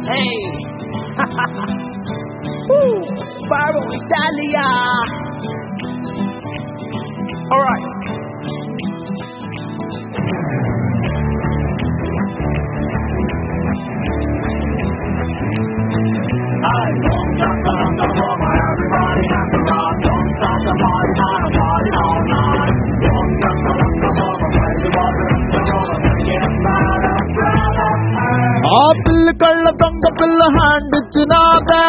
Hey! Woo! Baro Italia! Alright. I don't stop the hunger for my everybody has to rock. Don't stop the party, wanna party all night. Don't stop the hunger for my crazy water in the road. Get mad at brother. ఆ పిల్ల కళ్ళ దొంగ పిల్ల hand ఇచ్చినాదా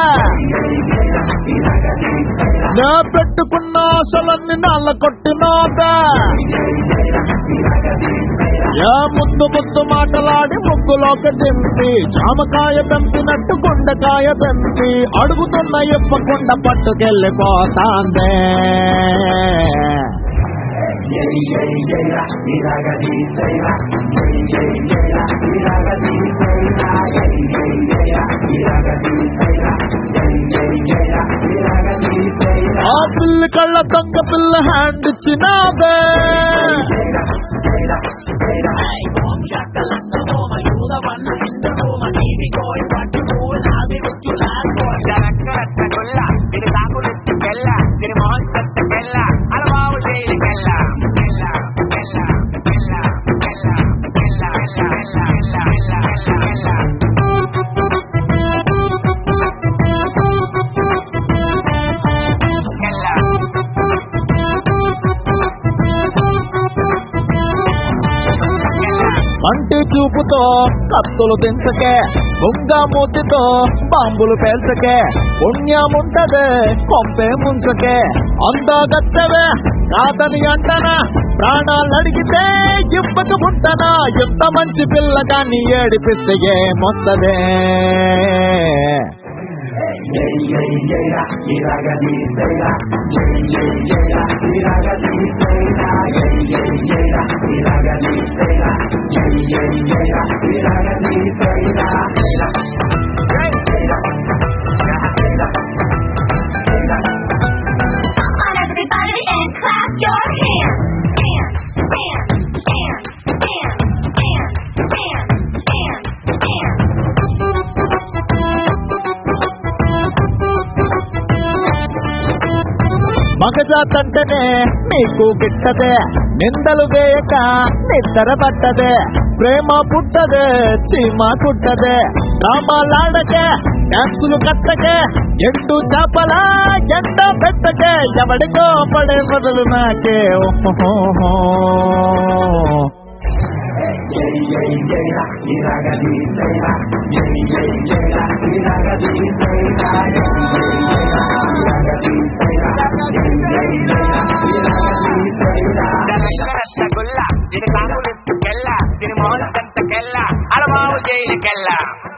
నా పెట్టుకున్న ఆశలన్నీ నల్ల కొట్టినాదా yeah ముద్దు ముద్దు మాటలాడి ముగ్గులోకి దింపి జామకాయ పెంపినట్టు గుండెకాయ పెంపి అడుగుతున్న ఇప్పకుండా పట్టుకెళ్ళిపోతాందే ఆ పిల్ల కళ్ళ దొంగ పిల్ల హ్యాండ్ ఇచ్చినాదే కంటి చూపుతో కత్తులు దించకే బొంగ మూతితో బాంబులు పేల్చకే పుణ్యముంటదే కొంపే ముంచకే అందగత్తవే కాదని అంటనా ప్రాణాలు అడిగితే ఇప్పచుకుంటానా ఎంత మంచి పిల్ల కానీ ఏడిపిస్తే ఏమొస్తదే Come on, everybody, and clap your hands. Hands, hands, hands, hands, hands, hands, hands, hands. మగజాతంటేనే నీకు గిట్టదే నిందలు వేయక నిద్ర పట్టదే ప్రేమ పుట్టదే చీమ కుట్టదే రామాలాడకే డాన్సులు కట్టకే ఎండు చేపల ఎండ పెట్టకే ఎవడికో పడే బదులు నాకే ఓహోహో గుల్ల దీని కాకులు కెల్ల దీని మోహన్ కెల్ల అలవావు చేయని కెల్ల